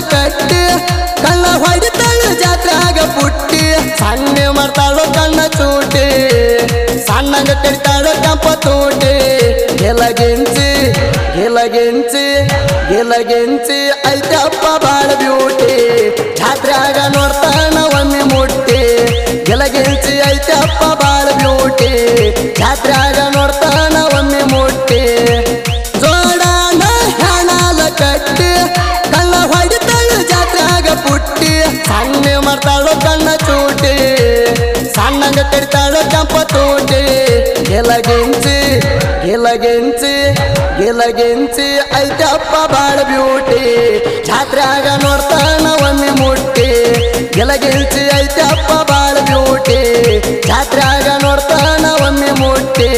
ಕಟ್ಟಿ ಕಳ್ಳ ಹೊಡಿತಾಳು ಜಾತ್ರೆಯಾಗ ಪುಟ್ಟಿ ಸಣ್ಣ ಮಾಡ್ತಾಳು ಕಣ್ಣ ಚೂಟಿ ಸಣ್ಣಂಗ ಕಡಿತಾಳು ಕಂಪ ತೂಟಿ ಗೆಲಗೆಂಚಿ ಗೆಲಗೆಂಚಿ ಗೆಲಗೆಂಚಿ ಐತಪ್ಪ ಬಾಳ ಬ್ಯೂಟಿ ಜಾತ್ರೆಯಾಗ ನೋಡ್ತಾನ ಒಮ್ಮೆ ಮುಟ್ಟಿ ಗೆಲಗೆಂಚಿ ಐತಪ್ಪ ಬಾಳ ಬ್ಯೂಟಿ ಜಾತ್ರೆಯಾಗ ನೋಡ್ತಾನ ಒಮ್ಮೆ ಮುಟ್ಟಿ ಜೋಡಾನ ಹೆಣಾಲ ಕಟ್ಟಿ ಕಳ್ಳ ಹೊಡಿತಾಳು ಜಾತ್ರೆಯಾಗ ಪುಟ್ಟಿ ಸಣ್ಣ ಮಾಡ್ತಾಳು ಕಣ್ಣ ಚೂಟಿ ಸಣ್ಣಂಗ ಕಡಿತಾಳು ಕೆಂಪ ತೂಟಿ ಗೆಲಗೆಂಚಿ ಗೆಲಗೆಂಚಿ ಗೆಲಗೆಂಚಿ ಐತಪ್ಪ ಬಾಳ ಬ್ಯೂಟಿ ಜಾತ್ರೆಯಾಗ ನೋಡ್ತಾನ ಒಮ್ಮೆ ಮುಟ್ಟಿ ಗೆಲಗೆಂಚಿ ಐತಪ್ಪ ಬಾಳ ಬ್ಯೂಟಿ ಜಾತ್ರೆಯಾಗ ನೋಡ್ತಾನ ಒಮ್ಮೆ ಮುಟ್ಟಿ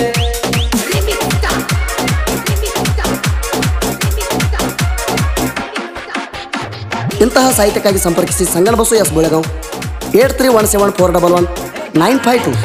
ಇಂತಹ ಸಾಹಿತ್ಯಕ್ಕಾಗಿ ಸಂಪರ್ಕಿಸಿ Sangana Basu S Belgaum eight three one seven four double one nine five two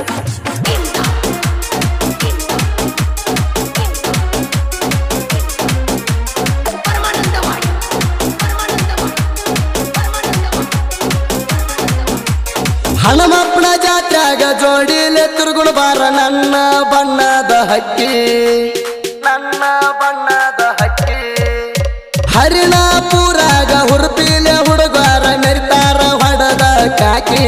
ಹಣಮಪ್ಪನ ಜಾತ್ಯಾಗ ಜೋಡಿಲೆ ತಿರುಗುಣ ಬಾರ ನನ್ನ ಬಣ್ಣದ ಹಕ್ಕಿ ನನ್ನ ಬಣ್ಣದ ಹಕ್ಕಿ ಹರಿಣಾಪುರಾಗ ಹುರುಪಿಲೆ ಹುಡುಗಾರ ಮೆರಿತಾರ ಹೊಡದ ಕಾಕಿ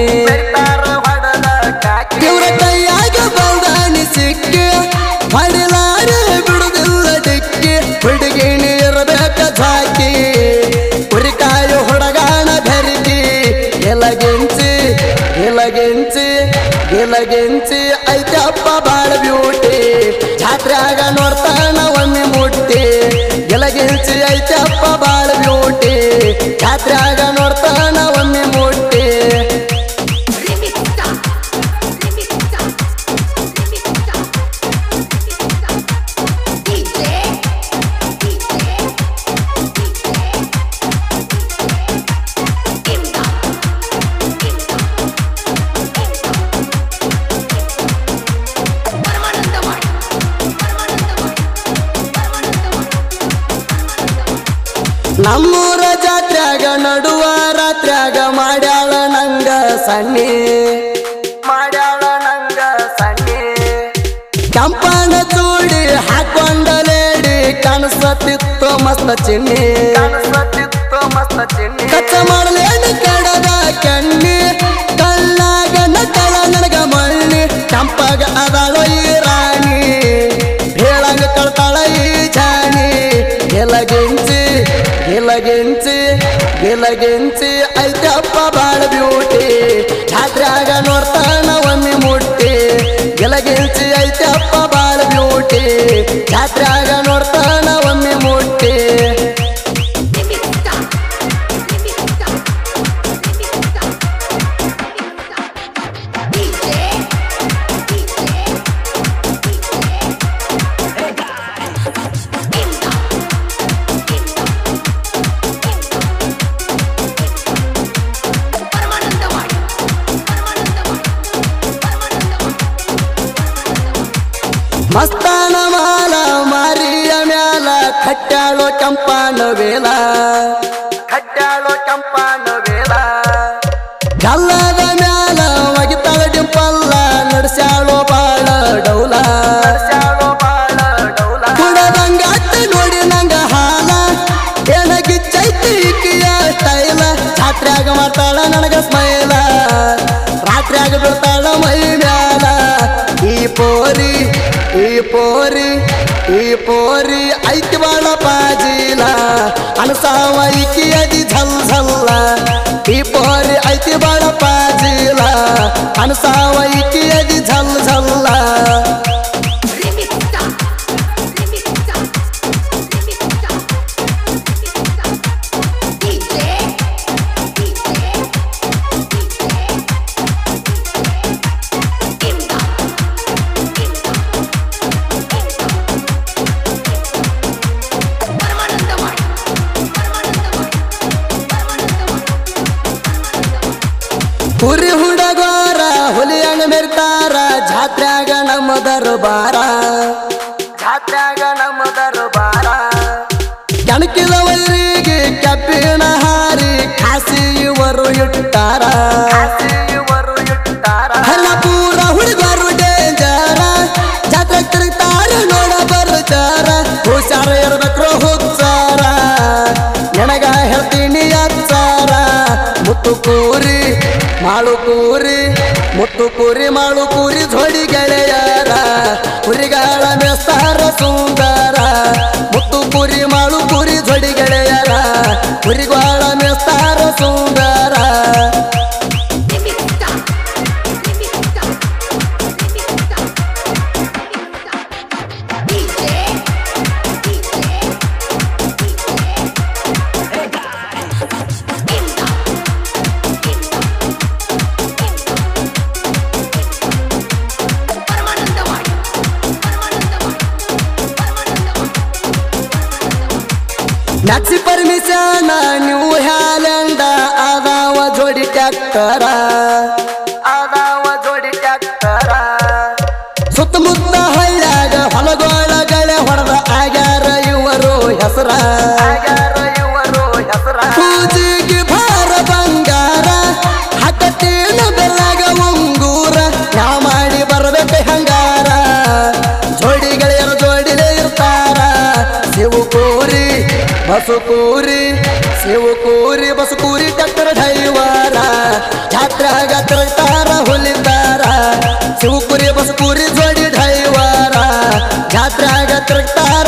ಇವ್ರ ಕೈಯಾಗ ಬಂದಾನಿ ಸಿಕ್ಕಿ ಹೊಡಿಲಾರೆ ಬಿಡುದಿಲ್ಲ ದಿಕ್ಕಿ ಹುಡುಗಿಣಿ ಇರಬೇಕ ಜಾಕಿ ಕುರಿಕಾಯಿ ಹುಡುಗಾಣ ಬೆರಿಕಿ ಎಲಗೆಂಚಿ ಎಲಗೆಂಚಿ ಎಲಗೆಂಚಿ ಐತಪ್ಪ ಬಾಳ ಬ್ಯೂಟಿ ಜಾತ್ರೆಯಾಗ ನೋಡ್ತಾನ ಒಮ್ಮೆ ಮುಟ್ಟಿ ಎಲಗೆಂಚಿ ಐತಪ್ಪ ಬಾಳ ಬ್ಯೂಟಿ ಜಾತ್ರೆಯಾಗ ನೋಡ್ತಾನ ಒಮ್ಮೆ ಮುಟ್ಟಿ ನಮ್ಮೂರ ಜಾತ್ರ್ಯಾಗ ನಡುವ ರಾತ್ರ್ಯಾಗ ಮಾಡ್ಯಾಳ ನಂಗ ಸಣ್ಣಿ ಮಾಡ್ಯಾಳ ನಂಗ ಸಣ್ಣಿ ಕೆಂಪನ ಚೂಡಿ ಹಾಕೊಂಡ ಲೇಡಿ ಕಾಣಿಸತಿತ್ತು ಮಸ್ತ ಚಿನ್ನಿ ಕಾಣಿಸತಿತ್ತು ಮಸ್ತ ಚಿನ್ನಿ ಕಚ್ಚ ಮಾಡಲೇನು ಕಡದ ಕಣ್ಣಿ ಕಳ್ಳಾಗ ನಟಳ ನನಗ ಮಣ್ಣಿ ಕೆಂಪಾಗ ಅದಾಳೋ ಈ ರಾಣಿ ಹೇಳಂಗ ಕಳ್ತಾಳ ಈ ಜಾಣಿ ಗೆಲಗೆಂಚಿ ಗೆಲಗೆಂಚಿ ಗೆಲಗೆಂಚಿ ಐತಪ್ಪ ಬಾಳ ಬ್ಯೂಟಿ ಜಾತ್ರೆಯಾಗ ನೋಡ್ತಾನ ಒಮ್ಮೆ ಮುಟ್ಟಿ ಗೆಲಗೆಂಚಿ ಐತಪ್ಪ ಬಾಳ ಬ್ಯೂಟಿ ಜಾತ್ರೆಯಾಗ ನೋಡ್ತಾನ ಒಮ್ಮೆ ಮುಟ್ಟಿ ಮಸ್ತಾನ ಮಾಲ ಮಾರಿಯ ಮ್ಯಾಲ ಕಟ್ಟಾಳೋ ಕೆಂಪಾನ ವೇಲ ಕಟ್ಟಾಳೋ ಕೆಂಪಾನ ವೇಲ ಗಲ್ಲದ ಮ್ಯಾಲ ಒಗಿತಾಳ ಡಿಂಪಲ್ಲ ನಡ್ಸ್ಯಾಳೋ ಬಾಳ ಡೌಲ ಕುಡದಂಗ ಅಟ್ಟ ನೋಡಿ ನಂಗ ಹಾಲ ಏನಾಗಿಚ್ಚೈತಿ ಇಕ್ಕಿಯ ಸ್ಟೈಲ ಜಾತ್ರ್ಯಾಗ ಮಾಡ್ತಾಳ ನನಗ ಸ್ಮೈಲ ರಾತ್ರ್ಯಾಗ ಬಿಡ್ತಾಳ ಮೈ ಮ್ಯಾಲ ಈ ಪೋರಿ ಈ ಪೋರಿ ಈ ಪೋರಿ ಐತಿ ಬಾಳ ಪಾಜಿಲ ಅನಸಾವ ಇಕ್ಕಿ ಅದಿ ಝಲ್ ಝಲ್ಲ ಈ ಪೋರಿ ಐತಿ ಬಾಳ ಪಾಜಿಲ ಅನಸಾವ ಇಕ್ಕಿ ಅದಿ ಝಲ್ ಝಲ್ಲ ಹುರಿ ಹುಡಗೋರ ಹುಲಿಯಂಗ ಮೆರ್ತಾರ ಜಾತ್ರ್ಯಾಗ ನಮ್ಮ ದರ್ಬಾರ ಜಾತ್ರ್ಯಾಗ ನಮ್ಮ ದರ್ಬಾರ ಕಣಕಿದ ವೈರಿಗೆ ಕಬ್ಬಿಣ ಹಾರ ಇವರು ಇಟ್ಟಾರ ಹಲ್ಲ ಪೂರ ಹುಡುಗರು ಡೇಂಜರ ಜಾತ್ರೆ ತಿರುಗ್ತಾರ ನೋಡ ಬರ್ತಾರ ಹುಷಾರ ಇರ್ಬೇಕ್ರು ಹುಚ್ಚಾರ ನನಗ ಹೇಳ್ತೀನಿ ಅಚ್ಚಾರ ಮುತ್ತು ಕೂರಿ ಮಾಳು ಕೂರಿ ಮುತ್ತು ಕೂರಿ ಮಾಳು ಕೂರಿ ಜೋಡಿ ಗೆಳೆಯರ ಕುರಿಗಾಳ ಮೇಸ್ತಾರ ಸುಂದರ ಮುತ್ತು ಕೂರಿ ಮಾಳು ಕೂರಿ ಜೋಡಿ ಗೆಳೆಯರ ಕುರಿಗಾಳ ಮೇಸ್ತಾರ ಸುಂದರ ಮ್ಯಾಕ್ಸಿ ಪರ್ಮಿಷನ್ ನೀವು ಹ್ಯಾಲೆಂಡ ಅದಾವ ಜೋಡಿ ಟ್ಯಾಕ್ಟರ ಅದಾವ ಜೋಡಿ ಟ್ಯಾಕ್ಟರ ಸುತ್ತಮುತ್ತ ಹಳ್ಳ್ಯಾಗ ಹೊಲಗೊಳಗಳೆ ಹೊಡೆದ ಆಗ್ಯಾರ ಇವರು ಹೆಸರ ಇವರು ಹೆಸರ ಪೂಜೆಗೆ ಭಾರ ಬಂಗಾರ ಹಕ್ಕತ್ತೇನ ಬೆಲ್ಲಾಗ ಉಂಗೂರ ನಾ ಮಾಡಿ ಬರಬೇಕು ಹಂಗಾರ ಜೋಡಿ ಗೆಳೆಯರ ಜೋಡಿಲೇ ಇರ್ತಾರ ಶಿವು ಕೂರಿ ಬಸು ಕೂರಿ ಶಿವು ಕೂರಿ ಬಸು ಕೂರಿ ಟ್ಯಾಕ್ಟರ್ ಡ್ರೈವರ ಜಾತ್ರೆಗ ತಿರುಗ್ತಾರ ಹುಲಿತಾರ ಶಿವು ಕುರಿ ಬಸು ಕೂರಿ ಜೋಡಿ ಡ್ರೈವರ ಜಾತ್ರೆಗ ತಿರುಗ್ತಾರ